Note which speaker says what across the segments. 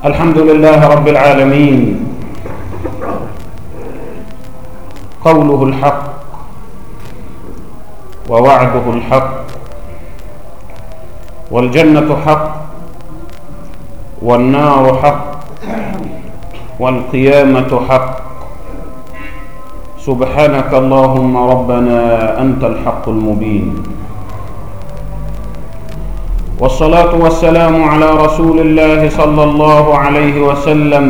Speaker 1: الحمد لله رب العالمين قوله الحق ووعده الحق والجنة حق والنار حق والقيامة حق سبحانك اللهم ربنا أنت الحق المبين والصلاة والسلام على رسول الله صلى الله عليه وسلم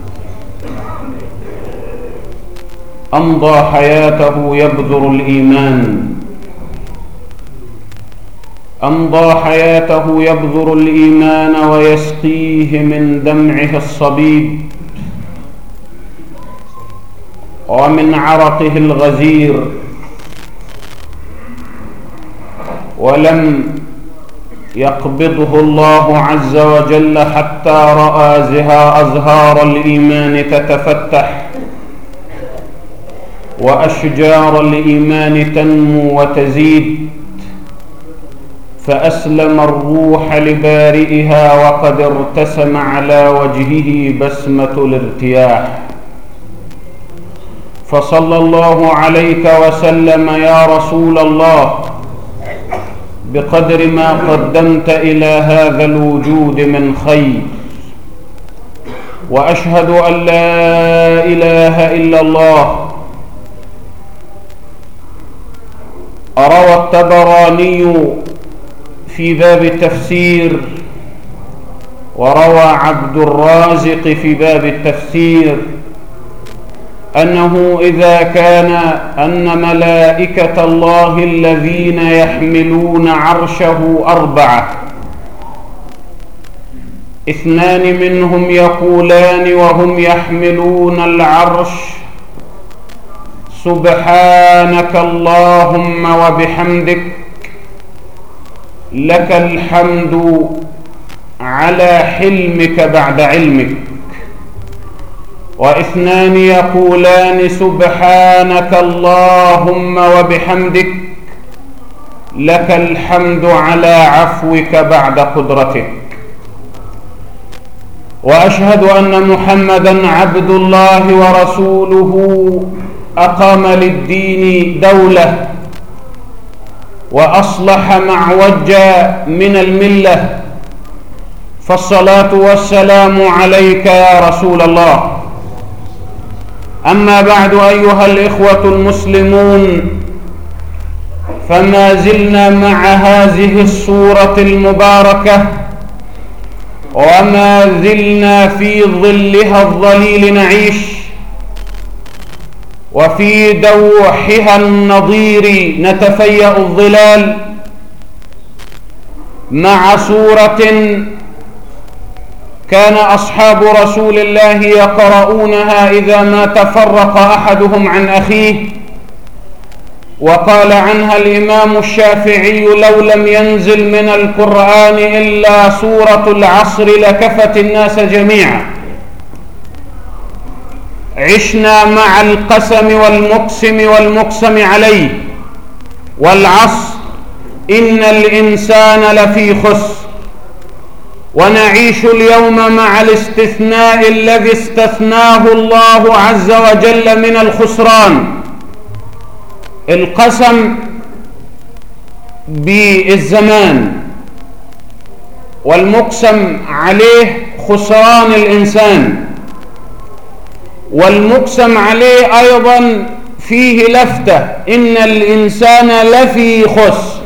Speaker 1: أمضى حياته يبذر الإيمان أمضى حياته يبذر الإيمان ويسقيه من دمعه الصبيب ومن عرقه الغزير ولم يقبضه الله عز وجل حتى رأى زها أزهار الإيمان تتفتح وأشجار الإيمان تنمو وتزيد فأسلم الروح لبارئها وقد ارتسم على وجهه بسمة الارتياح فصلى الله عليك وسلم يا رسول الله بقدر ما قدمت إلى هذا الوجود من خير وأشهد أن لا إله إلا الله روى التبراني في باب التفسير وروى عبد الرازق في باب التفسير أنه إذا كان أن ملائكة الله الذين يحملون عرشه أربعة اثنان منهم يقولان وهم يحملون العرش سبحانك اللهم وبحمدك لك الحمد على حلمك بعد علمك واثنان يقولان سبحانك اللهم وبحمدك لك الحمد على عفوك بعد قدرتك واشهد ان محمدا عبد الله ورسوله اقام للدين دوله واصلح معوجا من المله فالصلاه والسلام عليك يا رسول الله أما بعد أيها الإخوة المسلمون فما زلنا مع هذه الصورة المباركة وما زلنا في ظلها الظليل نعيش وفي دوحها النضير نتفيأ الظلال مع صورة كان أصحاب رسول الله يقرؤونها إذا ما تفرق أحدهم عن أخيه وقال عنها الإمام الشافعي لو لم ينزل من القرآن إلا سورة العصر لكفت الناس جميعا عشنا مع القسم والمقسم والمقسم عليه والعصر إن الإنسان لفي خسر ونعيش اليوم مع الاستثناء الذي استثناه الله عز وجل من الخسران القسم بالزمان والمقسم عليه خسران الإنسان والمقسم عليه أيضا فيه لفتة إن الإنسان لفي خسر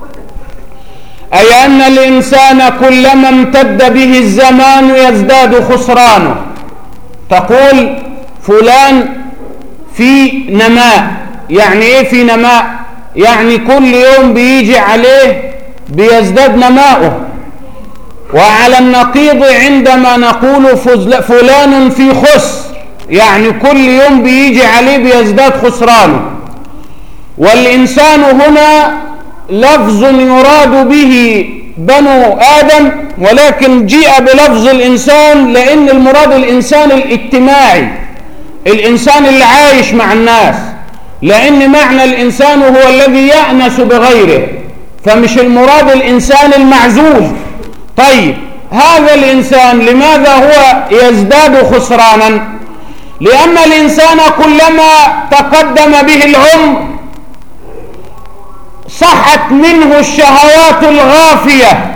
Speaker 1: أي أن الإنسان كلما امتد به الزمان يزداد خسرانه تقول فلان في نماء يعني إيه في نماء يعني كل يوم بيجي عليه بيزداد نماؤه وعلى النقيض عندما نقول فلان في خسر يعني كل يوم بيجي عليه بيزداد خسرانه والإنسان هنا لفظ يراد به بنو آدم ولكن جيء بلفظ الإنسان لأن المراد الإنسان الاجتماعي الإنسان اللي عايش مع الناس لأن معنى الإنسان هو الذي يأنس بغيره فمش المراد الإنسان المعزول طيب هذا الإنسان لماذا هو يزداد خسرانا لأن الإنسان كلما تقدم به العمر صحت منه الشهوات الغافية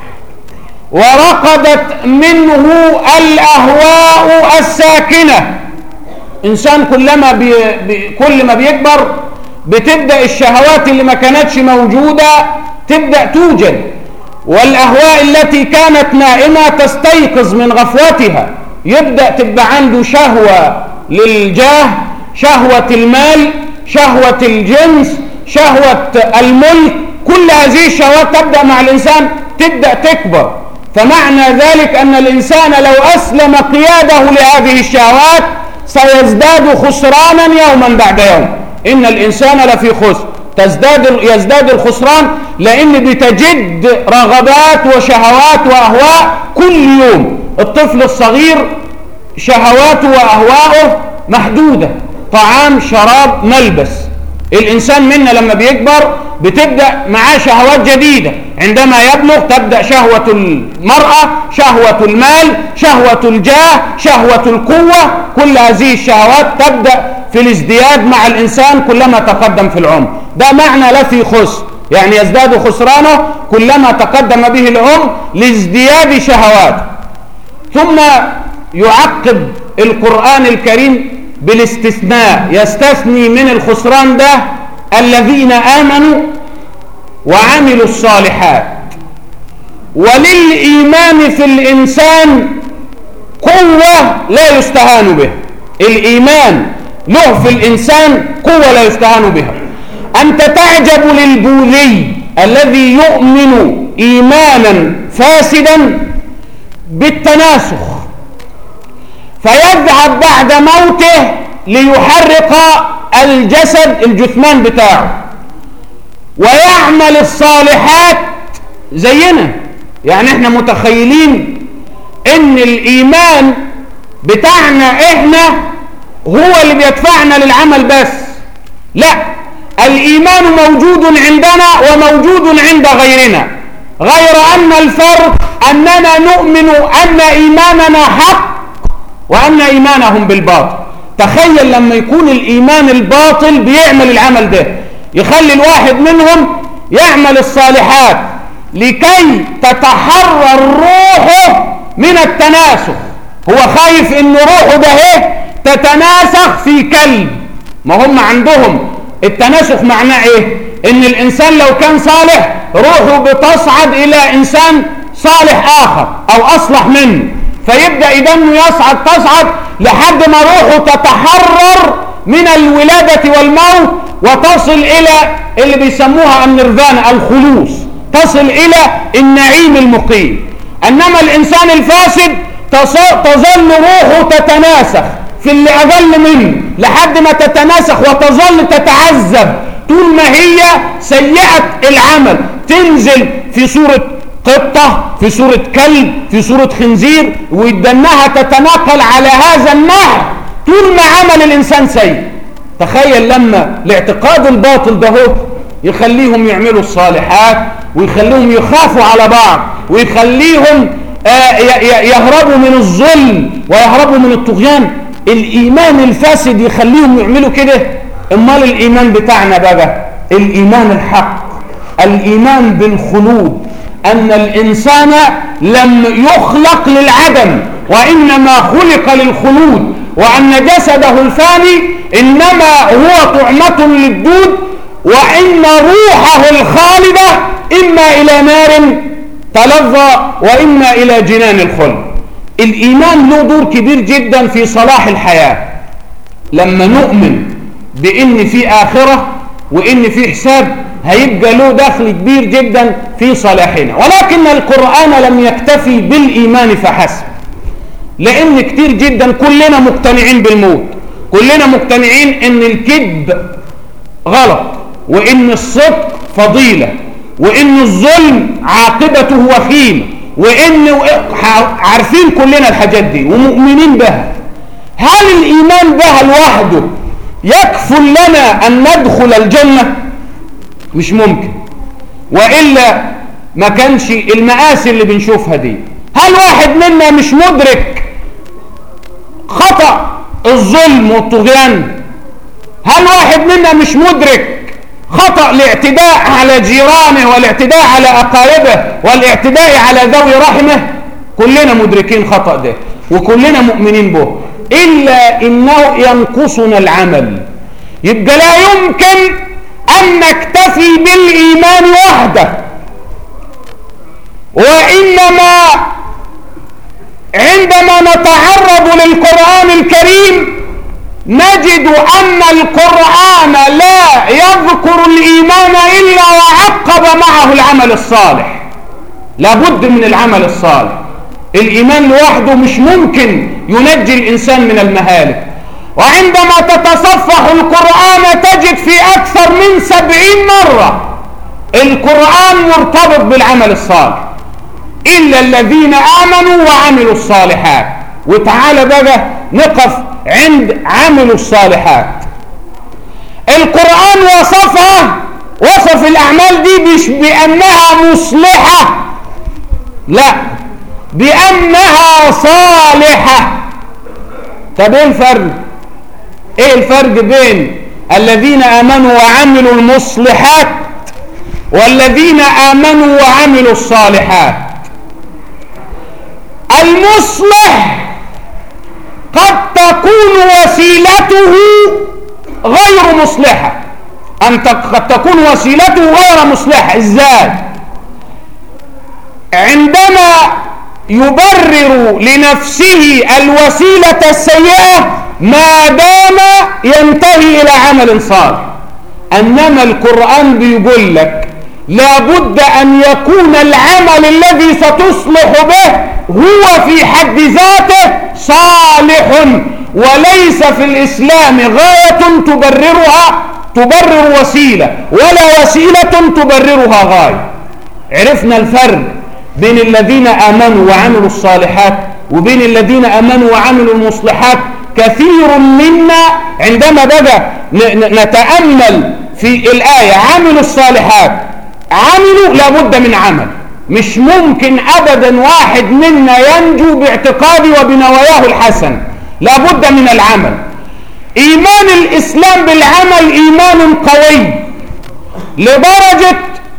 Speaker 1: ورقدت منه الأهواء الساكنة إنسان كلما بي بي كل ما بيكبر بتبدأ الشهوات اللي ما كانتش موجودة تبدأ توجد والأهواء التي كانت نائمة تستيقظ من غفوتها يبدأ تبقى عنده شهوة للجاه شهوة المال شهوة الجنس شهوة الملك كل هذه الشهوات تبدأ مع الإنسان تبدأ تكبر فمعنى ذلك أن الإنسان لو أسلم قياده لهذه الشهوات سيزداد خسرانا يوما بعد يوم إن الإنسان لفي خسر تزداد يزداد الخسران لأن بتجد رغبات وشهوات وأهواء كل يوم الطفل الصغير شهواته وأهواؤه محدودة طعام شراب ملبس الإنسان منا لما بيكبر بتبدأ معاه شهوات جديدة عندما يبلغ تبدأ شهوة المرأة شهوة المال شهوة الجاه شهوة القوة كل هذه الشهوات تبدأ في الازدياد مع الإنسان كلما تقدم في العمر ده معنى لا في خسر يعني يزداد خسرانه كلما تقدم به العمر لازدياد شهوات ثم يعقب القرآن الكريم بالاستثناء يستثني من الخسران ده الذين آمنوا وعملوا الصالحات وللإيمان في الإنسان قوة لا يستهان به الإيمان له في الإنسان قوة لا يستهان بها أنت تعجب للبوذي الذي يؤمن إيمانا فاسدا بالتناسخ فيذهب بعد موته ليحرق الجسد الجثمان بتاعه ويعمل الصالحات زينا يعني احنا متخيلين ان الايمان بتاعنا احنا هو اللي بيدفعنا للعمل بس لا الايمان موجود عندنا وموجود عند غيرنا غير ان الفرق اننا نؤمن ان ايماننا حق وان ايمانهم بالباطل تخيل لما يكون الايمان الباطل بيعمل العمل ده يخلي الواحد منهم يعمل الصالحات لكي تتحرر روحه من التناسخ هو خايف ان روحه ده ايه تتناسخ في كلب ما هم عندهم التناسخ معناه ايه ان الانسان لو كان صالح روحه بتصعد الى انسان صالح اخر او اصلح منه فيبدأ دمه يصعد تصعد لحد ما روحه تتحرر من الولادة والموت وتصل إلى اللي بيسموها النيرفانا الخلوص تصل إلى النعيم المقيم أنما الإنسان الفاسد تظل روحه تتناسخ في اللي أقل منه لحد ما تتناسخ وتظل تتعذب طول ما هي سيئة العمل تنزل في صورة قطة في صورة كلب في صورة خنزير ويدنها تتناقل على هذا النحو طول ما عمل الإنسان سيء تخيل لما الاعتقاد الباطل ده هو يخليهم يعملوا الصالحات ويخليهم يخافوا على بعض ويخليهم آه يهربوا من الظلم ويهربوا من الطغيان الإيمان الفاسد يخليهم يعملوا كده امال الإيمان بتاعنا بقى الإيمان الحق الإيمان بالخلود أن الإنسان لم يخلق للعدم وإنما خلق للخلود وأن جسده الفاني إنما هو طعمة للدود وإن روحه الخالدة إما إلى نار تلظى وإما إلى جنان الخلد الإيمان له دور كبير جدا في صلاح الحياة لما نؤمن بإن في آخرة وإن في حساب هيبقى له دخل كبير جدا في صلاحنا ولكن القرآن لم يكتفي بالإيمان فحسب لأن كتير جدا كلنا مقتنعين بالموت كلنا مقتنعين ان الكذب غلط وان الصدق فضيلة وان الظلم عاقبته وخيمة وان عارفين كلنا الحاجات دي ومؤمنين بها هل الايمان بها لوحده يكفل لنا ان ندخل الجنة مش ممكن وإلا ما كانش المآسي اللي بنشوفها دي هل واحد منا مش مدرك خطأ الظلم والطغيان هل واحد منا مش مدرك خطأ الاعتداء على جيرانه والاعتداء على أقاربه والاعتداء على ذوي رحمه كلنا مدركين خطأ ده وكلنا مؤمنين به إلا إنه ينقصنا العمل يبقى لا يمكن أن نكتفي بالإيمان وحده وإنما عندما نتعرض للقرآن الكريم نجد أن القرآن لا يذكر الإيمان إلا وعقب معه العمل الصالح لابد من العمل الصالح الإيمان لوحده مش ممكن ينجي الإنسان من المهالك وعندما تتصفح القرآن تجد في أكثر من سبعين مرة القرآن مرتبط بالعمل الصالح إلا الذين آمنوا وعملوا الصالحات وتعالى بقى نقف عند عملوا الصالحات القرآن وصفها وصف الأعمال دي مش بأنها مصلحة لا بأنها صالحة طب ايه الفرق ايه الفرق بين الذين آمنوا وعملوا المصلحات والذين آمنوا وعملوا الصالحات المصلح قد تكون وسيلته غير مصلحة أن قد تكون وسيلته غير مصلحة إزاي عندما يبرر لنفسه الوسيلة السيئة ما دام ينتهي إلى عمل صالح أنما القرآن بيقول لك لابد أن يكون العمل الذي ستصلح به هو في حد ذاته صالح وليس في الإسلام غاية تبررها تبرر وسيلة ولا وسيلة تبررها غاية عرفنا الفرق بين الذين آمنوا وعملوا الصالحات وبين الذين آمنوا وعملوا المصلحات كثير منا عندما بقى نتأمل في الآية عملوا الصالحات عملوا لابد من عمل مش ممكن أبدا واحد منا ينجو باعتقاده وبنواياه الحسن لابد من العمل إيمان الإسلام بالعمل إيمان قوي لدرجة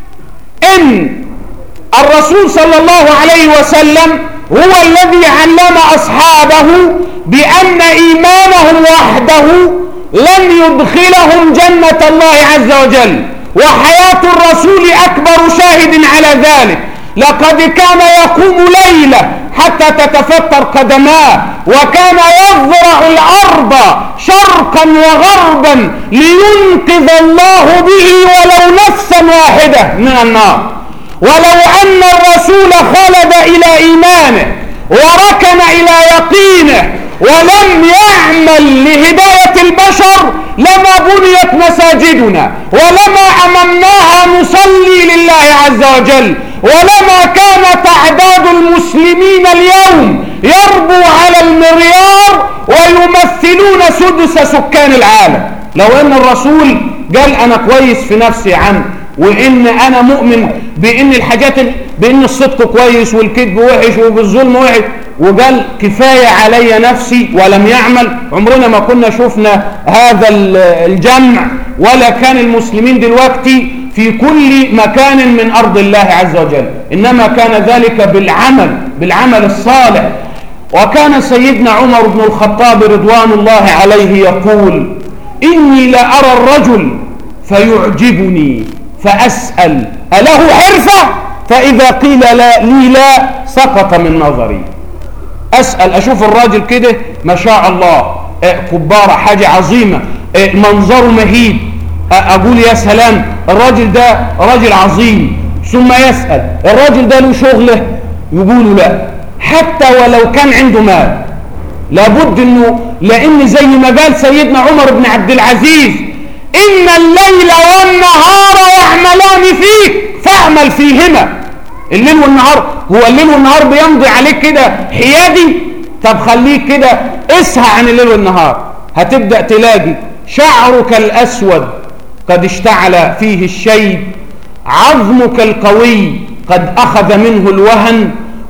Speaker 1: إن الرسول صلى الله عليه وسلم هو الذي علم أصحابه بأن إيمانهم وحده لن يدخلهم جنة الله عز وجل وحياة الرسول أكبر شاهد على ذلك لقد كان يقوم ليلة حتى تتفتر قدماه وكان يضرع الأرض شرقا وغربا لينقذ الله به ولو نفسا واحدة من النار ولو أن الرسول خلد إلى إيمانه وركن إلى يقينه ولم يعمل لهداية البشر لما بنيت مساجدنا ولما أممناها نصلي لله عز وجل ولما كانت أعداد المسلمين اليوم يربو على المليار ويمثلون سدس سكان العالم لو أن الرسول قال أنا كويس في نفسي يا عم وإن أنا مؤمن بإن الحاجات بإن الصدق كويس والكذب وحش وبالظلم وحش وقال كفاية علي نفسي ولم يعمل عمرنا ما كنا شفنا هذا الجمع ولا كان المسلمين دلوقتي في كل مكان من أرض الله عز وجل إنما كان ذلك بالعمل بالعمل الصالح وكان سيدنا عمر بن الخطاب رضوان الله عليه يقول إني لأرى الرجل فيعجبني فأسأل أله حرفة فإذا قيل لا لي لا سقط من نظري أسأل أشوف الراجل كده ما شاء الله كبارة حاجة عظيمة منظره مهيب أقول يا سلام الراجل ده راجل عظيم ثم يسأل الراجل ده له شغله يقولوا لا حتى ولو كان عنده مال لابد انه لان زي ما قال سيدنا عمر بن عبد العزيز ان الليل والنهار يعملان فيك فاعمل فيهما الليل والنهار هو الليل والنهار بيمضي عليك كده حيادي طب خليك كده اسهى عن الليل والنهار هتبدأ تلاقي شعرك الأسود قد اشتعل فيه الشيب عظمك القوي قد أخذ منه الوهن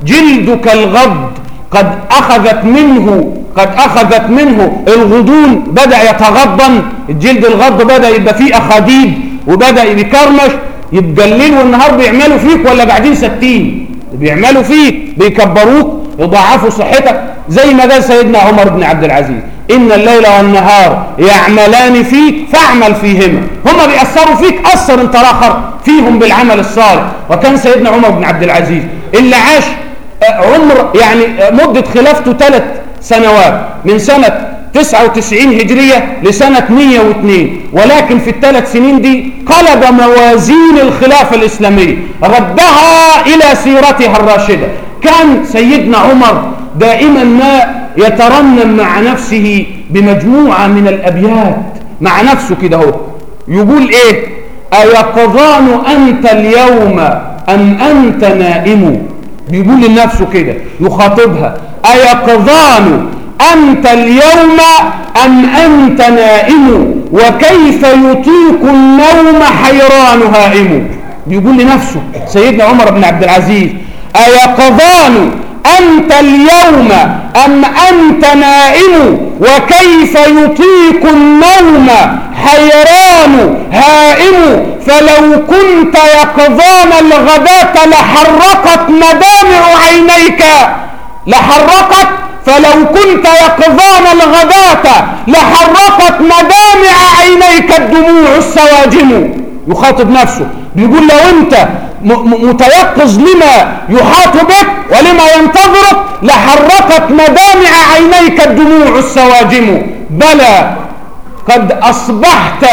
Speaker 1: جلدك الغض قد أخذت منه قد أخذت منه الغضون بدأ يتغضن الجلد الغض بدأ يبقى فيه أخاديد وبدأ يكرمش يبقى الليل والنهار بيعملوا فيك ولا قاعدين ستين بيعملوا فيك بيكبروك يضاعفوا صحتك زي ما قال سيدنا عمر بن عبد العزيز إن الليل والنهار يعملان فيك فاعمل فيهما هم بيأثروا فيك أثر انت آخر فيهم بالعمل الصالح وكان سيدنا عمر بن عبد العزيز اللي عاش عمر يعني مدة خلافته ثلاث سنوات من سنة 99 هجرية لسنة 102 ولكن في الثلاث سنين دي قلب موازين الخلافة الإسلامية ردها إلى سيرتها الراشدة كان سيدنا عمر دائما ما يترنم مع نفسه بمجموعة من الأبيات مع نفسه كده هو يقول إيه أيقظان أنت اليوم أم أنت نائم بيقول لنفسه كده يخاطبها أيقظان أنت اليوم أم أنت نائم وكيف يطيق النوم حيران هائم بيقول لنفسه سيدنا عمر بن عبد العزيز أيقظان أنت اليوم أم أنت نائم وكيف يطيق النوم حيران هائم فلو كنت يقظان الغداة لحرقت مدامع عينيك لحرقت فلو كنت يقظان الغداة لحرقت مدامع عينيك الدموع السواجم يخاطب نفسه بيقول لو انت متيقظ لما يحاط بك ولما ينتظرك لحرقت مدامع عينيك الدموع السواجم بلى قد أصبحت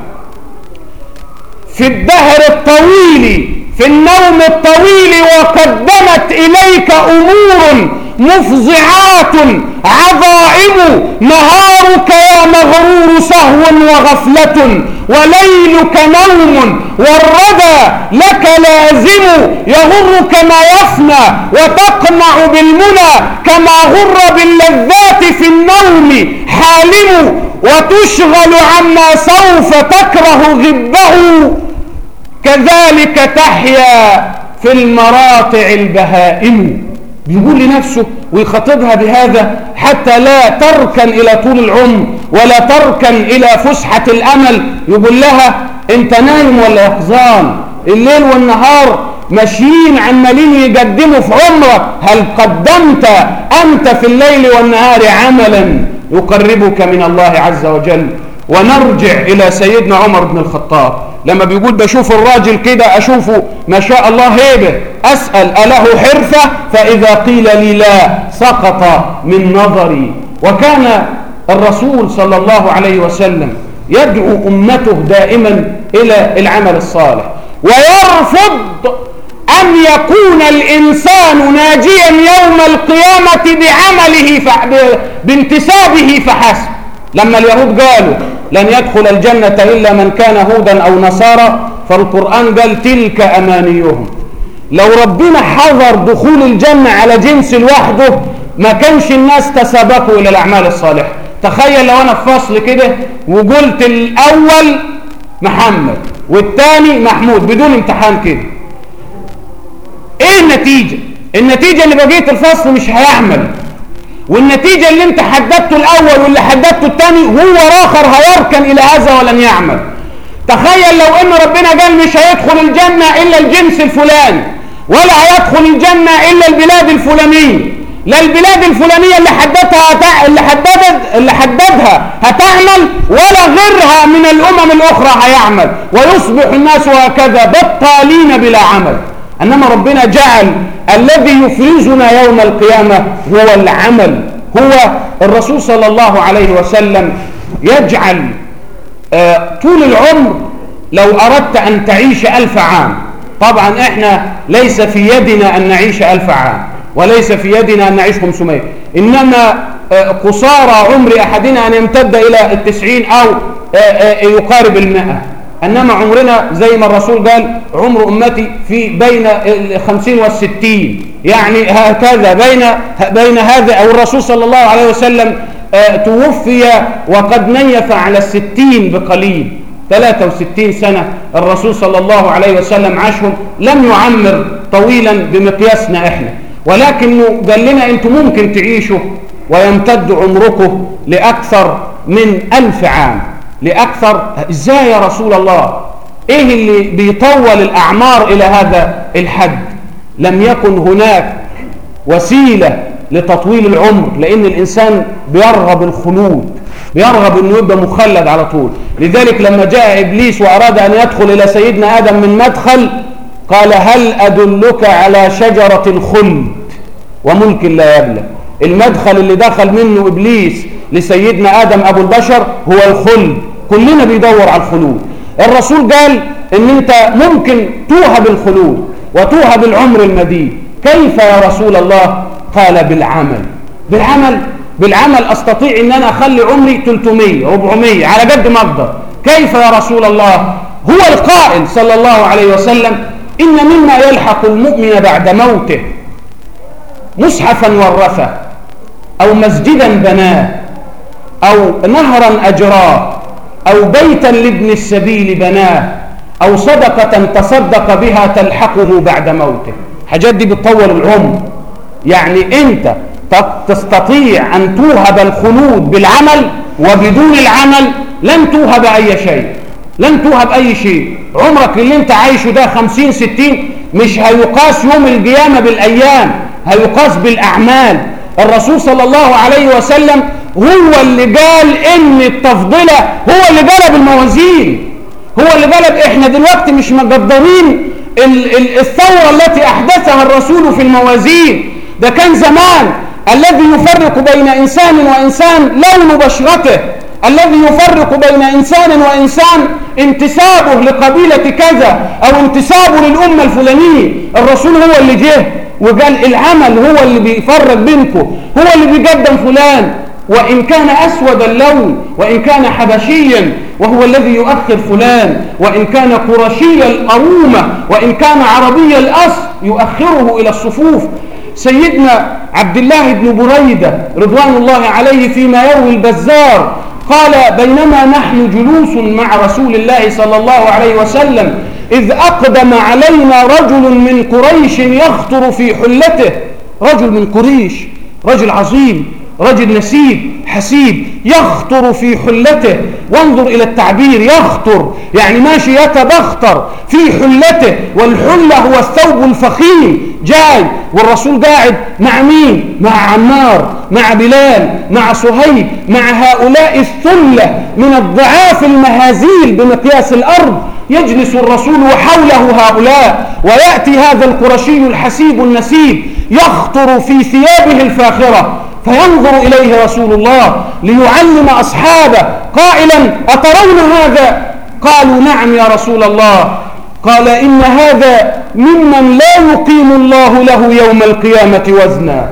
Speaker 1: في الدهر الطويل في النوم الطويل وقدمت إليك أمور مفزعات عظائم نهارك يا مغرور سهو وغفلة وليلك نوم والردى لك لازم يغرك ما يفنى وتقنع بالمنى كما غر باللذات في النوم حالم وتشغل عما سوف تكره غبه كذلك تحيا في المراطع البهائم بيقول لنفسه ويخاطبها بهذا حتى لا تركن إلى طول العمر ولا تركن إلى فسحة الأمل يقول لها انت نايم ولا يقظان الليل والنهار ماشيين عمالين يقدموا في عمرك هل قدمت أنت في الليل والنهار عملا يقربك من الله عز وجل ونرجع إلى سيدنا عمر بن الخطاب لما بيقول بشوف الراجل كده أشوفه ما شاء الله هيبة أسأل أله حرفة فإذا قيل لي لا سقط من نظري وكان الرسول صلى الله عليه وسلم يدعو أمته دائما إلى العمل الصالح ويرفض أن يكون الإنسان ناجيا يوم القيامة بعمله بانتسابه فحسب لما اليهود قالوا لن يدخل الجنة إلا من كان هودا أو نصارى فالقرآن قال تلك أمانيهم لو ربنا حظر دخول الجنة على جنس لوحده ما كانش الناس تسابقوا إلى الأعمال الصالحة تخيل لو أنا في فصل كده وقلت الأول محمد والثاني محمود بدون امتحان كده ايه النتيجة النتيجة اللي بقية الفصل مش هيعمل والنتيجة اللي انت حددته الاول واللي حددته الثاني هو اخر هيركن الى هذا ولن يعمل تخيل لو ان ربنا قال مش هيدخل الجنة الا الجنس الفلاني ولا هيدخل الجنة الا البلاد الفلانية لا البلاد الفلانية اللي حددها هتع... اللي حددت اللي حددها هتعمل ولا غيرها من الامم الاخرى هيعمل ويصبح الناس هكذا بطالين بلا عمل انما ربنا جعل الذي يفرزنا يوم القيامة هو العمل هو الرسول صلى الله عليه وسلم يجعل آه طول العمر لو أردت أن تعيش ألف عام طبعا احنا ليس في يدنا أن نعيش ألف عام وليس في يدنا أن نعيش 500 إنما آه قصارى عمر أحدنا أن يمتد إلى التسعين أو آه يقارب المئة أنما عمرنا زي ما الرسول قال عمر أمتي في بين الخمسين والستين يعني هكذا بين, بين هذا أو الرسول صلى الله عليه وسلم توفي وقد نيف على الستين بقليل 63 سنة الرسول صلى الله عليه وسلم عاشهم لم يعمر طويلا بمقياسنا احنا ولكنه قال لنا انتم ممكن تعيشوا ويمتد عمركم لأكثر من ألف عام لأكثر ازاي يا رسول الله ايه اللي بيطول الأعمار إلى هذا الحد لم يكن هناك وسيلة لتطويل العمر لأن الإنسان بيرغب الخلود بيرغب أنه يبقى مخلد على طول لذلك لما جاء إبليس وأراد أن يدخل إلى سيدنا آدم من مدخل قال هل أدلك على شجرة الخلد وملك لا يبلى المدخل اللي دخل منه إبليس لسيدنا آدم أبو البشر هو الخلد كلنا بيدور على الخلود الرسول قال ان انت ممكن توهب الخلود وتوهب العمر المديد كيف يا رسول الله قال بالعمل بالعمل بالعمل استطيع ان انا اخلي عمري 300 400 على قد ما اقدر كيف يا رسول الله هو القائل صلى الله عليه وسلم ان مما يلحق المؤمن بعد موته مصحفا ورثه او مسجدا بناه او نهرا اجراه او بيتا لابن السبيل بناه او صدقه تصدق بها تلحقه بعد موته حاجات دي بتطول العمر يعني انت تستطيع ان توهب الخلود بالعمل وبدون العمل لن توهب اي شيء لن توهب اي شيء عمرك اللي انت عايشه ده خمسين ستين مش هيقاس يوم القيامة بالايام هيقاس بالاعمال الرسول صلى الله عليه وسلم هو اللي قال ان التفضيلة هو اللي قلب الموازين هو اللي قلب احنا دلوقتي مش مقدرين الثورة التي أحدثها الرسول في الموازين ده كان زمان الذي يفرق بين إنسان وإنسان لون بشرته الذي يفرق بين إنسان وإنسان انتسابه لقبيلة كذا أو انتسابه للأمة الفلانية الرسول هو اللي جه وقال العمل هو اللي بيفرق بينكم هو اللي بيقدم فلان وإن كان أسود اللون وإن كان حبشيا وهو الذي يؤخر فلان وإن كان قرشي الأرومة وإن كان عربي الأصل يؤخره إلى الصفوف سيدنا عبد الله بن بريدة رضوان الله عليه فيما يروي البزار قال بينما نحن جلوس مع رسول الله صلى الله عليه وسلم إذ أقدم علينا رجل من قريش يخطر في حلته رجل من قريش رجل عظيم رجل نسيب حسيب يخطر في حلته وانظر إلى التعبير يخطر يعني ماشي يتبختر في حلته والحلة هو الثوب الفخيم جاي والرسول قاعد مع مين مع عمار مع بلال مع صهيب مع هؤلاء الثلة من الضعاف المهازيل بمقياس الأرض يجلس الرسول وحوله هؤلاء ويأتي هذا القرشي الحسيب النسيب يخطر في ثيابه الفاخرة فينظر إليه رسول الله ليعلم أصحابه قائلا أترون هذا قالوا نعم يا رسول الله قال إن هذا ممن لا يقيم الله له يوم القيامة وزنا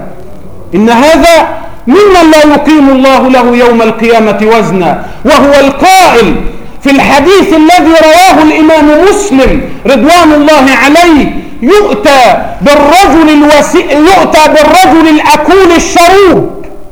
Speaker 1: إن هذا ممن لا يقيم الله له يوم القيامة وزنا وهو القائل في الحديث الذي رواه الإمام مسلم رضوان الله عليه يؤتى بالرجل الوسي... يؤتى بالرجل الأكول الشروب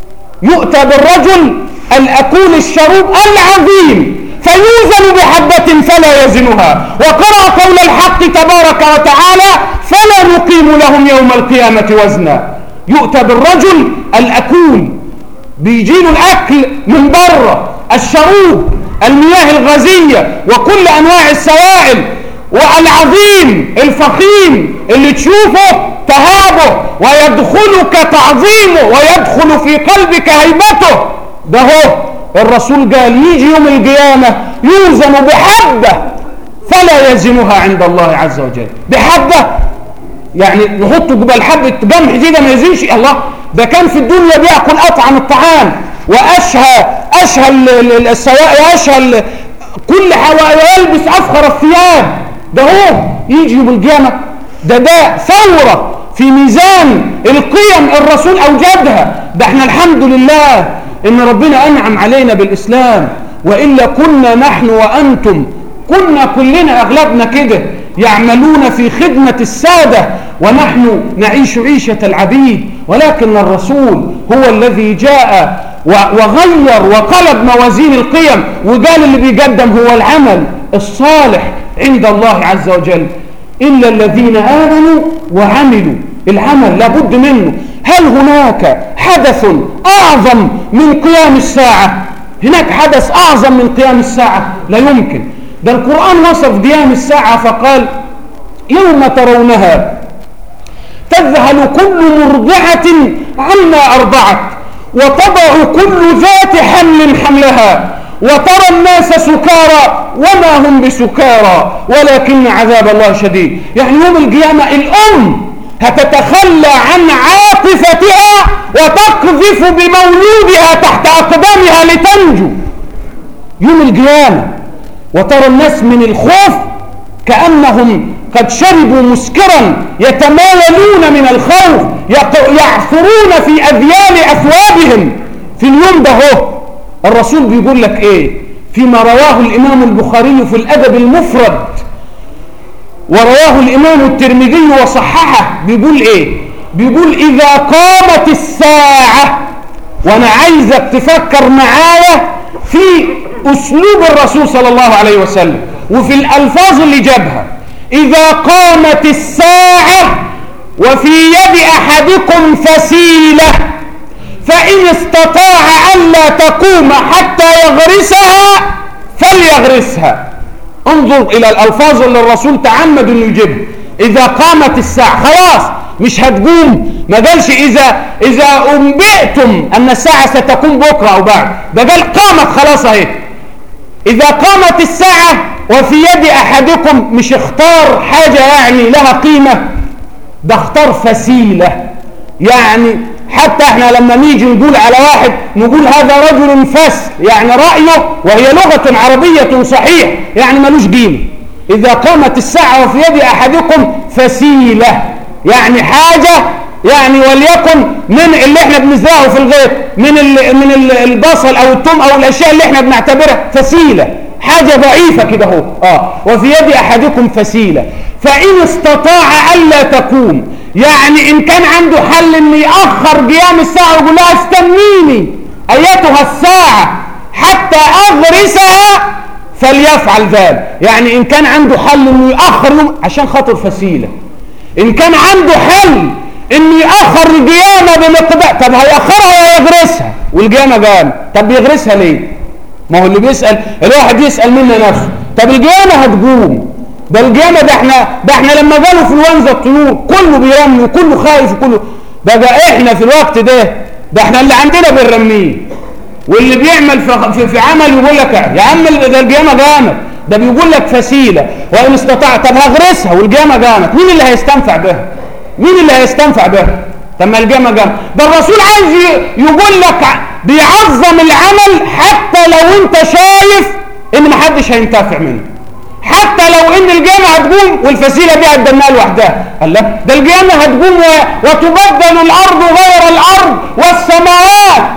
Speaker 1: يؤتى بالرجل الأكول الشروب العظيم فيوزن بحبة فلا يزنها وقرأ قول الحق تبارك وتعالى فلا نقيم لهم يوم القيامة وزنا يؤتى بالرجل الأكول بيجيله الأكل من بره الشروب المياه الغازية وكل أنواع السوائل والعظيم الفخيم اللي تشوفه تهابه ويدخلك تعظيمه ويدخل في قلبك هيبته ده هو الرسول قال يجي يوم القيامة يوزن بحبة فلا يزنها عند الله عز وجل بحبة يعني نحطه قبل حبة قمح كده ما يزنش الله ده كان في الدنيا بيأكل أطعم الطعام وأشهى أشهى السوائل أشهى كل حوائي ويلبس أفخر الثياب ده هو يجي يوم القيامة ده ده ثورة في ميزان القيم الرسول أوجدها ده احنا الحمد لله ان ربنا أنعم علينا بالإسلام وإلا كنا نحن وأنتم كنا كلنا أغلبنا كده يعملون في خدمة السادة ونحن نعيش عيشة العبيد ولكن الرسول هو الذي جاء وغير وقلب موازين القيم وقال اللي بيقدم هو العمل الصالح عند الله عز وجل إلا الذين آمنوا وعملوا العمل لابد منه هل هناك حدث أعظم من قيام الساعة هناك حدث أعظم من قيام الساعة لا يمكن ده القرآن وصف قيام الساعة فقال يوم ترونها تذهل كل مرضعة عما أرضعت وتضع كل ذات حمل حملها وترى الناس سكارى وما هم بسكارى ولكن عذاب الله شديد يعني يوم القيامة الأم هتتخلى عن عاطفتها وتقذف بمولودها تحت أقدامها لتنجو يوم القيامة وترى الناس من الخوف كأنهم قد شربوا مسكرا يتمايلون من الخوف يعثرون في أذيال أثوابهم في اليوم ده هو الرسول بيقول لك ايه فيما رواه الإمام البخاري في الأدب المفرد ورواه الإمام الترمذي وصححه بيقول ايه بيقول إذا قامت الساعة وأنا عايزك تفكر معايا في أسلوب الرسول صلى الله عليه وسلم وفي الألفاظ اللي جابها إذا قامت الساعة وفي يد أحدكم فسيلة فإن استطاع ألا تقوم حتى يغرسها فليغرسها انظر إلى الألفاظ اللي الرسول تعمد أنه يجيبها إذا قامت الساعة خلاص مش هتقوم ما قالش إذا إذا أنبئتم أن الساعة ستقوم بكرة أو بعد ده قال قامت خلاص أهي إذا قامت الساعة وفي يد أحدكم مش اختار حاجة يعني لها قيمة ده اختار فسيلة يعني حتى احنا لما نيجي نقول على واحد نقول هذا رجل فس يعني رأيه وهي لغة عربية صحيح يعني ملوش قيمة إذا قامت الساعة وفي يد أحدكم فسيلة يعني حاجة يعني وليكن من اللي احنا بنزرعه في الغيط من ال من ال البصل او الثوم او الاشياء اللي احنا بنعتبرها فسيله حاجه ضعيفه كده اهو اه وفي يد احدكم فسيله فان استطاع الا تقوم يعني ان كان عنده حل ان ياخر قيام الساعه ويقول لها استنيني ايتها الساعه حتى اغرسها فليفعل ذلك يعني ان كان عنده حل انه ياخر يوم عشان خاطر فسيله ان كان عنده حل انه ياخر القيامه بمقدار طب هياخرها ولا يغرسها والقيامه قام طب بيغرسها ليه ما هو اللي بيسال الواحد يسال منا نفسه طب القيامه هتقوم ده القيامه ده احنا ده احنا لما جاله في الونزه الطيور كله بيرمي وكله خايف وكله ده, ده احنا في الوقت ده ده احنا اللي عندنا بنرميه واللي بيعمل في, في, في عمل يقول لك يا عم ده القيامه قامت ده بيقول لك فسيله وان استطعت طب هغرسها والقيامه قامت مين اللي هيستنفع بها مين اللي هيستنفع بها طب ما القيامه قامت ده الرسول عايز يقول لك بيعظم العمل حتى لو انت شايف ان محدش هينتفع منه حتى لو ان القيامه هتقوم والفسيله دي هتدنها لوحدها قال لا ده القيامه هتقوم وتبدل الارض غير الارض والسماوات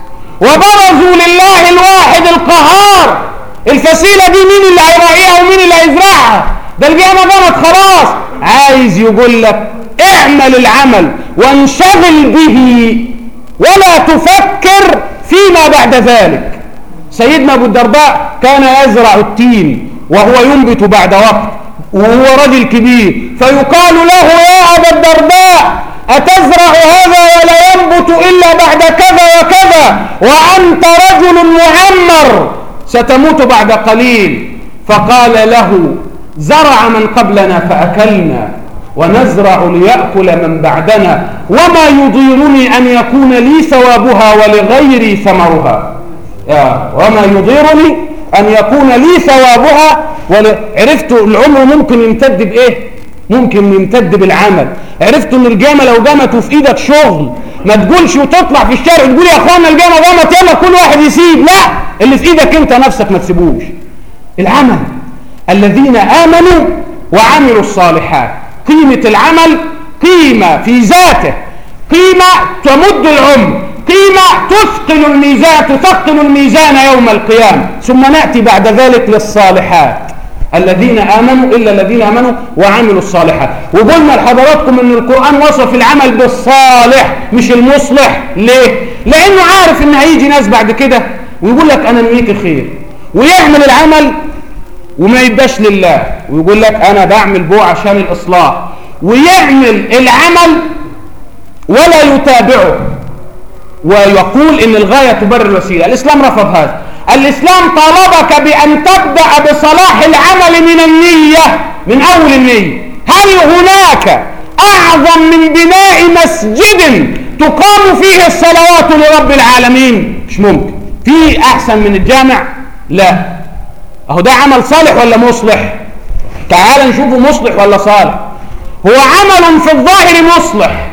Speaker 1: وبرزوا لله الواحد القهار الفسيله دي مين اللي هيراعيها ومين اللي هيزرعها ده القيامه قامت خلاص عايز يقول لك اعمل العمل وانشغل به ولا تفكر فيما بعد ذلك سيدنا ابو الدرداء كان يزرع التين وهو ينبت بعد وقت وهو رجل كبير فيقال له يا ابا الدرداء أتزرع هذا ولا ينبت إلا بعد كذا وكذا وأنت رجل معمر ستموت بعد قليل فقال له زرع من قبلنا فأكلنا ونزرع ليأكل من بعدنا وما يضيرني أن يكون لي ثوابها ولغيري ثمرها وما يضيرني أن يكون لي ثوابها ول... عرفت العمر ممكن يمتد بإيه ممكن يمتد بالعمل عرفت ان الجامة لو جامت وفي ايدك شغل ما تقولش وتطلع في الشارع تقول يا اخوانا الجامة جامت يلا كل واحد يسيب لا اللي في ايدك انت نفسك ما تسيبوش العمل الذين امنوا وعملوا الصالحات قيمة العمل قيمة في ذاته قيمة تمد العمر قيمة تثقل الميزان تثقل الميزان يوم القيامة ثم نأتي بعد ذلك للصالحات الذين آمنوا إلا الذين آمنوا وعملوا الصالحات وقلنا لحضراتكم أن القرآن وصف العمل بالصالح مش المصلح ليه؟ لأنه عارف أن هيجي ناس بعد كده ويقول لك أنا نيتي خير ويعمل العمل وما يبقاش لله ويقول لك أنا بعمل بو عشان الإصلاح ويعمل العمل ولا يتابعه ويقول ان الغاية تبرر الوسيلة الاسلام رفض هذا الاسلام طالبك بان تبدأ بصلاح العمل من النية من اول النية هل هناك اعظم من بناء مسجد تقام فيه الصلوات لرب العالمين مش ممكن في احسن من الجامع لا اهو ده عمل صالح ولا مصلح تعال نشوفه مصلح ولا صالح هو عمل في الظاهر مصلح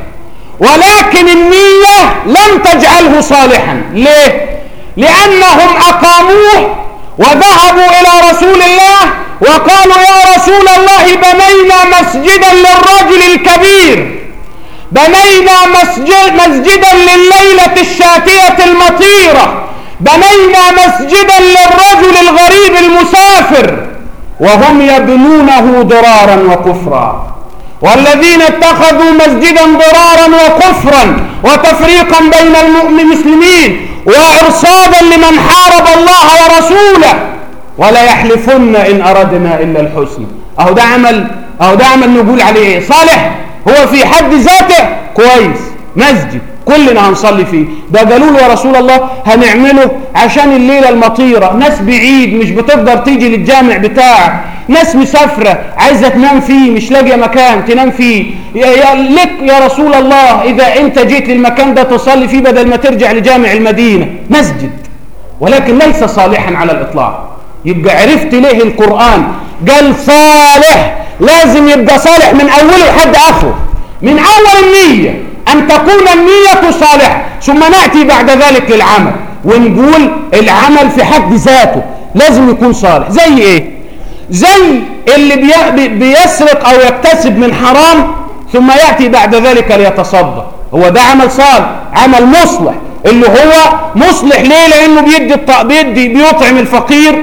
Speaker 1: ولكن النية لم تجعله صالحا ليه لأنهم أقاموه وذهبوا إلى رسول الله وقالوا يا رسول الله بنينا مسجدا للرجل الكبير بنينا مسجد مسجدا لليلة الشاتية المطيرة بنينا مسجدا للرجل الغريب المسافر وهم يبنونه ضرارا وكفرا والذين اتخذوا مسجدا ضرارا وكفرا وتفريقا بين المسلمين وارصادا لمن حارب الله ورسوله ولا يحلفن ان اردنا الا الحسنى اهو ده عمل اهو ده عمل نقول عليه ايه صالح هو في حد ذاته كويس مسجد كلنا هنصلي فيه ده قالوا له يا رسول الله هنعمله عشان الليلة المطيرة ناس بعيد مش بتقدر تيجي للجامع بتاعك ناس مسافرة عايزة تنام فيه مش لاقية مكان تنام فيه يا يا لك يا رسول الله إذا أنت جيت للمكان ده تصلي فيه بدل ما ترجع لجامع المدينة مسجد ولكن ليس صالحا على الإطلاق يبقى عرفت ليه القرآن قال صالح لازم يبقى صالح من أوله لحد آخره من أول النية أن تكون النية صالحة ثم نأتي بعد ذلك للعمل ونقول العمل في حد ذاته لازم يكون صالح زي إيه زي اللي بي بيسرق أو يكتسب من حرام ثم يأتي بعد ذلك ليتصدق هو ده عمل صالح عمل مصلح اللي هو مصلح ليه لأنه بيدي, بيدي بيطعم الفقير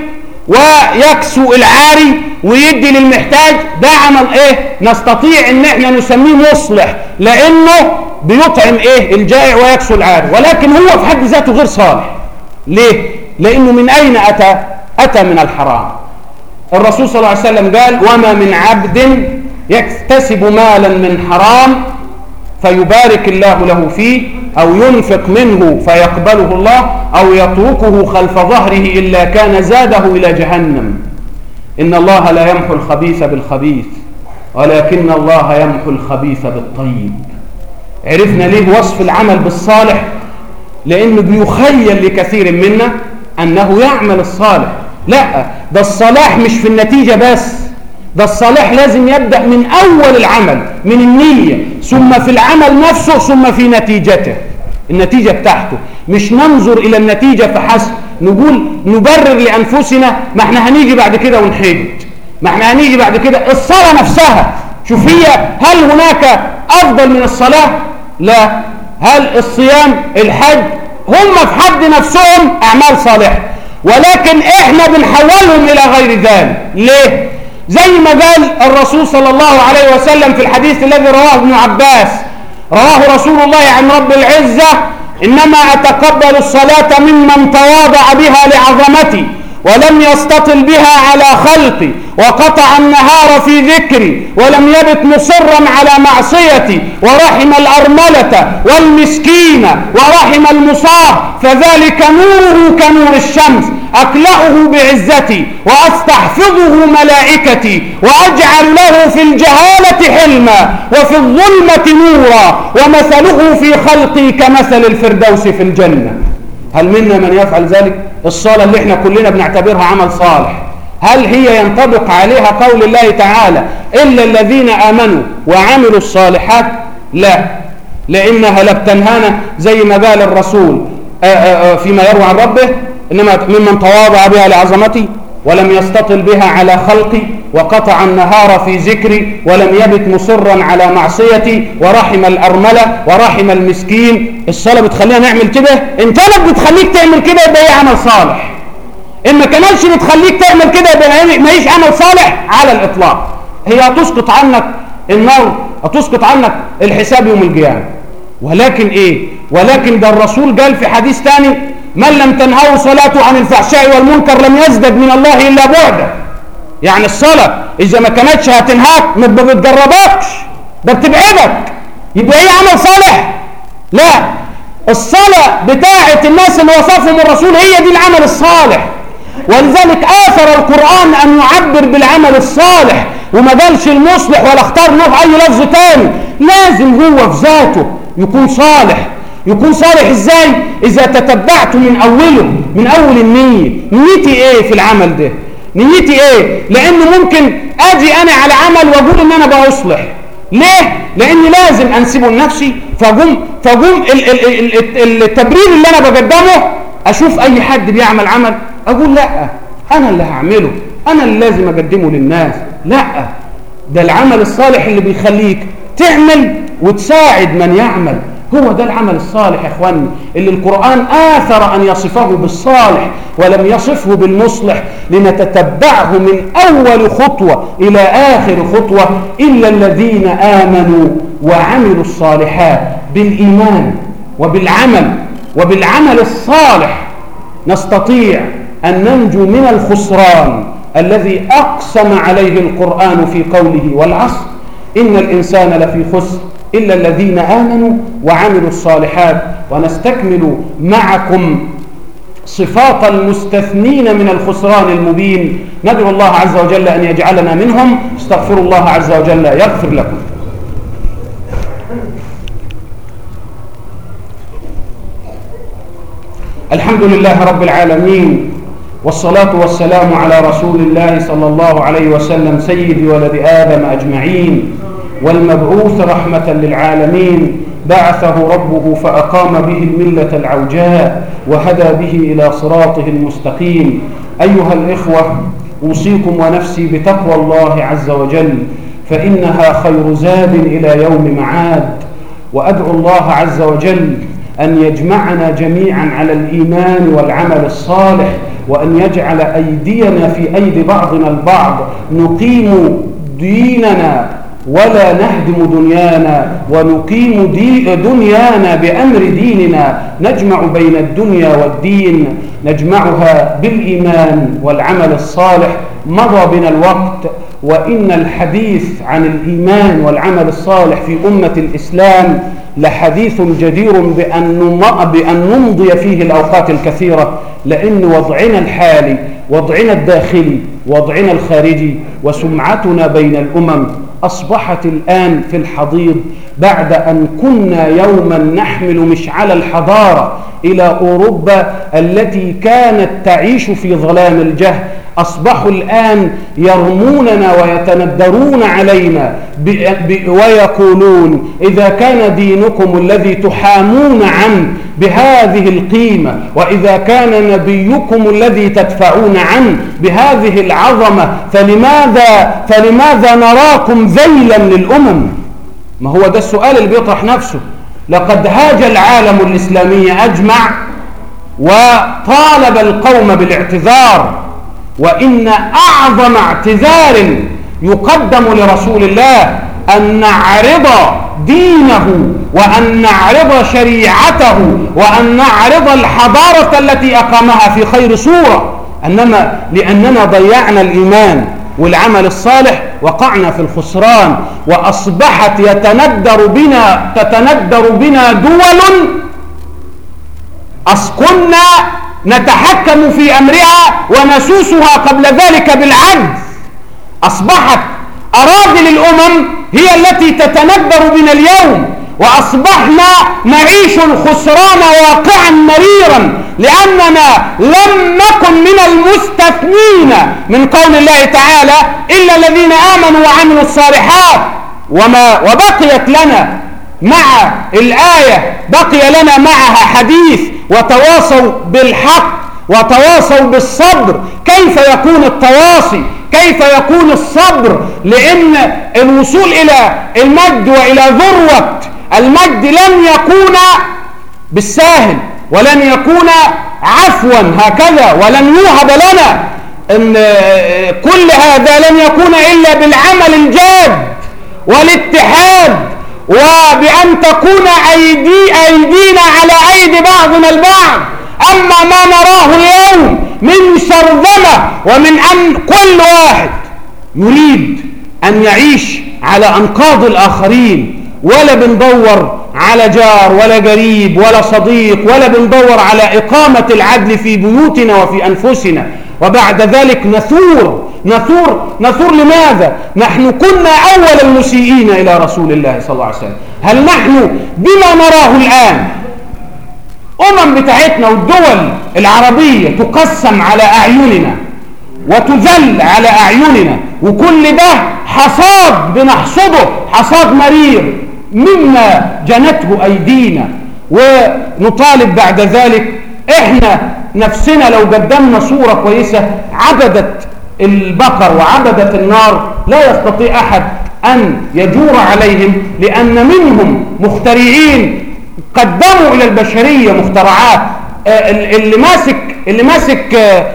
Speaker 1: ويكسو العاري ويدي للمحتاج ده عمل ايه نستطيع ان احنا نسميه مصلح لانه بيطعم ايه الجائع ويكسو العاري ولكن هو في حد ذاته غير صالح ليه لانه من اين اتى اتى من الحرام الرسول صلى الله عليه وسلم قال وما من عبد يكتسب مالا من حرام فيبارك الله له فيه أو ينفق منه فيقبله الله أو يتركه خلف ظهره إلا كان زاده إلى جهنم إن الله لا يمحو الخبيث بالخبيث ولكن الله يمحو الخبيث بالطيب عرفنا ليه وصف العمل بالصالح لأنه بيخيل لكثير منا أنه يعمل الصالح لا ده الصلاح مش في النتيجة بس ده الصالح لازم يبدأ من أول العمل من النية ثم في العمل نفسه ثم في نتيجته النتيجة بتاعته مش ننظر إلى النتيجة فحسب نقول نبرر لأنفسنا ما احنا هنيجي بعد كده ونحج ما احنا هنيجي بعد كده الصلاة نفسها شوف هي هل هناك أفضل من الصلاة لا هل الصيام الحج هم في حد نفسهم أعمال صالحة ولكن احنا بنحولهم إلى غير ذلك ليه زي ما قال الرسول صلى الله عليه وسلم في الحديث الذي رواه ابن عباس رواه رسول الله عن رب العزة إنما أتقبل الصلاة ممن تواضع بها لعظمتي ولم يستطل بها على خلقي وقطع النهار في ذكري ولم يبت مصرا على معصيتي ورحم الأرملة والمسكين ورحم المصاب فذلك نوره كنور الشمس أكلأه بعزتي وأستحفظه ملائكتي وأجعل له في الجهالة حلما وفي الظلمة نورا ومثله في خلقي كمثل الفردوس في الجنة هل منا من يفعل ذلك الصلاة اللي احنا كلنا بنعتبرها عمل صالح هل هي ينطبق عليها قول الله تعالى إلا الذين آمنوا وعملوا الصالحات لا لأنها لبتنهانا زي ما قال الرسول آآ آآ فيما يروى عن ربه إنما ممن تواضع بها لعظمتي ولم يستطل بها على خلقي وقطع النهار في ذكري ولم يبت مصرا على معصيتي ورحم الأرملة ورحم المسكين الصلاة بتخلينا نعمل كده إن كانت بتخليك تعمل كده يبقى هي عمل صالح إن ما كانتش بتخليك تعمل كده يبقى ما هيش عمل صالح على الإطلاق هي هتسقط عنك النار هتسقط عنك الحساب يوم القيامة ولكن إيه ولكن ده الرسول قال في حديث ثاني من لم تنهوا صلاته عن الفحشاء والمنكر لم يزدد من الله إلا بعدا يعني الصلاة إذا ما كانتش هتنهاك ما بتجربكش ده بتبعدك يبقى هي عمل صالح لا الصلاة بتاعة الناس اللي وصفهم الرسول هي دي العمل الصالح ولذلك آثر القرآن أن يعبر بالعمل الصالح وما قالش المصلح ولا اختار له أي لفظ تاني لازم هو في ذاته يكون صالح يكون صالح ازاي اذا تتبعت من اوله من اول النية نيتي ايه في العمل ده نيتي ايه لانه ممكن اجي انا على عمل واقول ان انا بصلح ليه لاني لازم انسبه لنفسي فاقوم فاقوم التبرير اللي انا بقدمه اشوف اي حد بيعمل عمل اقول لا انا اللي هعمله انا اللي لازم اقدمه للناس لا ده العمل الصالح اللي بيخليك تعمل وتساعد من يعمل هو ده العمل الصالح يا اخواني اللي القرآن آثر أن يصفه بالصالح ولم يصفه بالمصلح لنتتبعه من أول خطوة إلى آخر خطوة إلا الذين آمنوا وعملوا الصالحات بالإيمان وبالعمل وبالعمل الصالح نستطيع أن ننجو من الخسران الذي أقسم عليه القرآن في قوله والعصر إن الإنسان لفي خسر إلا الذين آمنوا وعملوا الصالحات ونستكمل معكم صفات المستثنين من الخسران المبين ندعو الله عز وجل أن يجعلنا منهم استغفر الله عز وجل يغفر لكم الحمد لله رب العالمين والصلاة والسلام على رسول الله صلى الله عليه وسلم سيد ولد آدم أجمعين والمبعوث رحمة للعالمين بعثه ربه فأقام به الملة العوجاء وهدى به إلى صراطه المستقيم أيها الإخوة أوصيكم ونفسي بتقوى الله عز وجل فإنها خير زاد إلى يوم معاد وأدعو الله عز وجل أن يجمعنا جميعا على الإيمان والعمل الصالح وأن يجعل أيدينا في أيدي بعضنا البعض نقيم ديننا ولا نهدم دنيانا ونقيم دي دنيانا بأمر ديننا نجمع بين الدنيا والدين نجمعها بالإيمان والعمل الصالح مضى بنا الوقت وإن الحديث عن الإيمان والعمل الصالح في أمة الإسلام لحديث جدير بأن, بأن نمضي فيه الأوقات الكثيرة لأن وضعنا الحالي وضعنا الداخلي وضعنا الخارجي وسمعتنا بين الأمم أصبحت الآن في الحضيض بعد أن كنا يوما نحمل مشعل الحضارة إلى أوروبا التي كانت تعيش في ظلام الجهل أصبحوا الآن يرموننا ويتندرون علينا ويقولون إذا كان دينكم الذي تحامون عنه بهذه القيمة وإذا كان نبيكم الذي تدفعون عنه بهذه العظمة فلماذا, فلماذا نراكم ذيلا للأمم ما هو ده السؤال اللي بيطرح نفسه لقد هاج العالم الإسلامي أجمع وطالب القوم بالاعتذار وإن أعظم اعتذار يقدم لرسول الله أن نعرض دينه وأن نعرض شريعته وأن نعرض الحضارة التي أقامها في خير صورة أنما لأننا ضيعنا الإيمان والعمل الصالح وقعنا في الخسران وأصبحت يتندر بنا تتندر بنا دول أسكننا نتحكم في أمرها ونسوسها قبل ذلك بالعجز أصبحت أراضي الأمم هي التي تتندر بنا اليوم وأصبحنا نعيش الخسران واقعا مريرا لأننا لم نكن من المستثنين من قول الله تعالى إلا الذين آمنوا وعملوا الصالحات وما وبقيت لنا مع الآية بقي لنا معها حديث وتواصوا بالحق وتواصوا بالصبر كيف يكون التواصي كيف يكون الصبر لأن الوصول إلى المجد وإلى ذروة المجد لن يكون بالساهل ولن يكون عفوا هكذا ولن يوهب لنا ان كل هذا لن يكون إلا بالعمل الجاد والاتحاد وبأن تكون أيدي أيدينا على أيدي بعضنا البعض أما ما نراه اليوم من شرذمة ومن أن كل واحد يريد أن يعيش على أنقاض الآخرين ولا بندور على جار ولا قريب ولا صديق ولا بندور على إقامة العدل في بيوتنا وفي أنفسنا وبعد ذلك نثور نثور نثور لماذا نحن كنا أول المسيئين إلى رسول الله صلى الله عليه وسلم هل نحن بما نراه الآن أمم بتاعتنا والدول العربية تقسم على أعيننا وتذل على أعيننا وكل ده حصاد بنحصده حصاد مرير مما جنته أيدينا ونطالب بعد ذلك إحنا نفسنا لو قدمنا صورة كويسة عبدت البقر وعبدت النار لا يستطيع أحد أن يجور عليهم لأن منهم مخترعين قدموا إلى البشرية مخترعات اللي ماسك اللي ماسك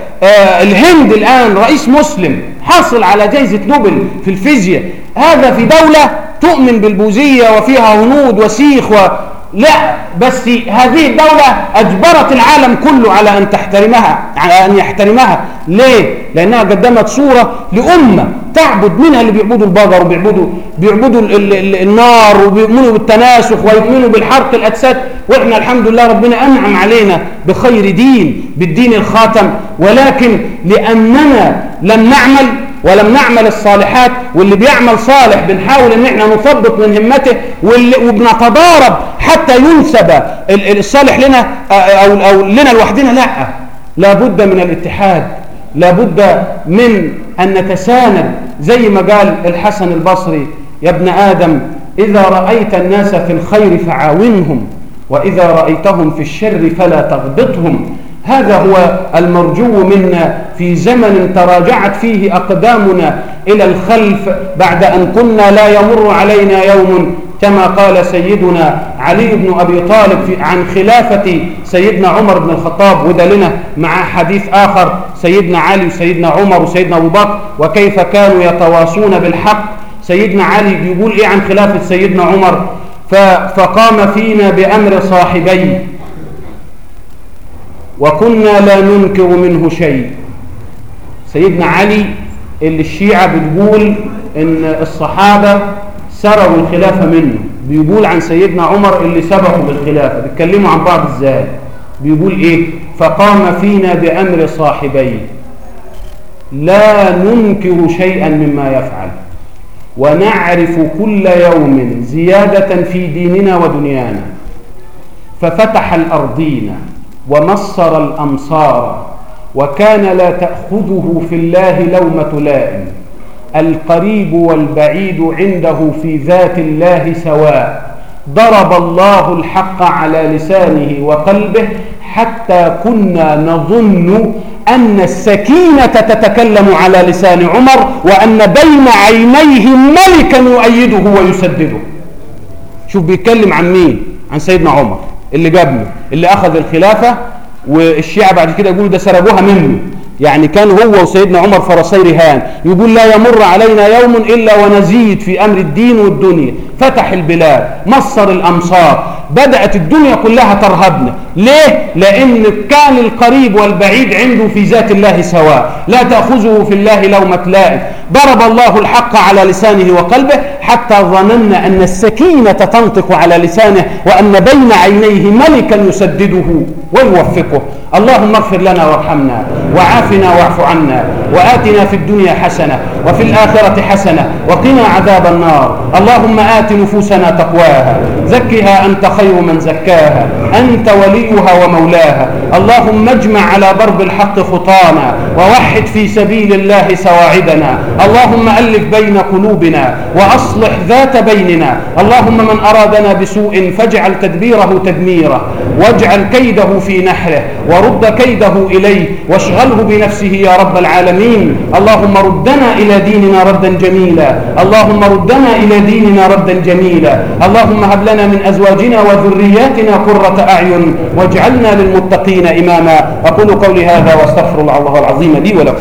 Speaker 1: الهند الآن رئيس مسلم حصل على جائزة نوبل في الفيزياء هذا في دولة تؤمن بالبوذية وفيها هنود وسيخ و... لا بس هذه الدولة أجبرت العالم كله على أن تحترمها على أن يحترمها ليه؟ لأنها قدمت صورة لأمة تعبد منها اللي بيعبدوا البقر وبيعبدوا بيعبدوا ال ال ال النار وبيؤمنوا بالتناسخ ويؤمنوا بالحرق الأجساد وإحنا الحمد لله ربنا أنعم علينا بخير دين بالدين الخاتم ولكن لأننا لم نعمل ولم نعمل الصالحات واللي بيعمل صالح بنحاول ان احنا نثبط من همته وبنتضارب حتى ينسب الصالح لنا او, أو لنا لوحدنا لا لابد من الاتحاد لابد من ان نتساند زي ما قال الحسن البصري يا ابن ادم اذا رايت الناس في الخير فعاونهم واذا رايتهم في الشر فلا تغبطهم هذا هو المرجو منا في زمن تراجعت فيه أقدامنا إلى الخلف بعد أن كنا لا يمر علينا يوم كما قال سيدنا علي بن أبي طالب في عن خلافة سيدنا عمر بن الخطاب وده لنا مع حديث آخر سيدنا علي وسيدنا عمر وسيدنا أبو بكر وكيف كانوا يتواصون بالحق سيدنا علي بيقول إيه عن خلافة سيدنا عمر فقام فينا بأمر صاحبيه وكنا لا ننكر منه شيء سيدنا علي اللي الشيعة بتقول ان الصحابة سرقوا الخلافة منه بيقول عن سيدنا عمر اللي سبقوا بالخلافة بيتكلموا عن بعض ازاي بيقول ايه فقام فينا بأمر صاحبيه لا ننكر شيئا مما يفعل ونعرف كل يوم زيادة في ديننا ودنيانا ففتح الأرضين ومصر الأمصار وكان لا تأخذه في الله لومة لائم القريب والبعيد عنده في ذات الله سواء ضرب الله الحق على لسانه وقلبه حتى كنا نظن أن السكينة تتكلم على لسان عمر وأن بين عينيه ملكا يؤيده ويسدده شوف بيتكلم عن مين عن سيدنا عمر اللي قبله اللي أخذ الخلافة والشيعة بعد كده يقولوا ده سرقوها منه يعني كان هو وسيدنا عمر فرسي رهان يقول لا يمر علينا يوم إلا ونزيد في أمر الدين والدنيا فتح البلاد مصر الأمصار بدأت الدنيا كلها ترهبنا ليه؟ لأن كان القريب والبعيد عنده في ذات الله سواء لا تأخذه في الله لومة لائم ضرب الله الحق على لسانه وقلبه حتى ظننا أن السكينة تنطق على لسانه وأن بين عينيه ملكا يسدده ويوفقه اللهم اغفر لنا وارحمنا وعافنا واعف عنا وآتنا في الدنيا حسنة وفي الآخرة حسنة وقنا عذاب النار اللهم آت نفوسنا تقواها زكها أنت خير من زكاها أنت وليها ومولاها اللهم اجمع على برب الحق خطانا ووحد في سبيل الله سواعدنا اللهم ألف بين قلوبنا وأصلح ذات بيننا اللهم من أرادنا بسوء فاجعل تدبيره تدميره واجعل كيده في نحره ورد كيده إليه واشغله بنفسه يا رب العالمين اللهم ردنا إلى ديننا ردا جميلا اللهم ردنا إلى ديننا ردا جميلا اللهم هب لنا من أزواجنا وذرياتنا قرة أعين واجعلنا للمتقين إماما أقول قولي هذا واستغفر الله العظيم لي ولكم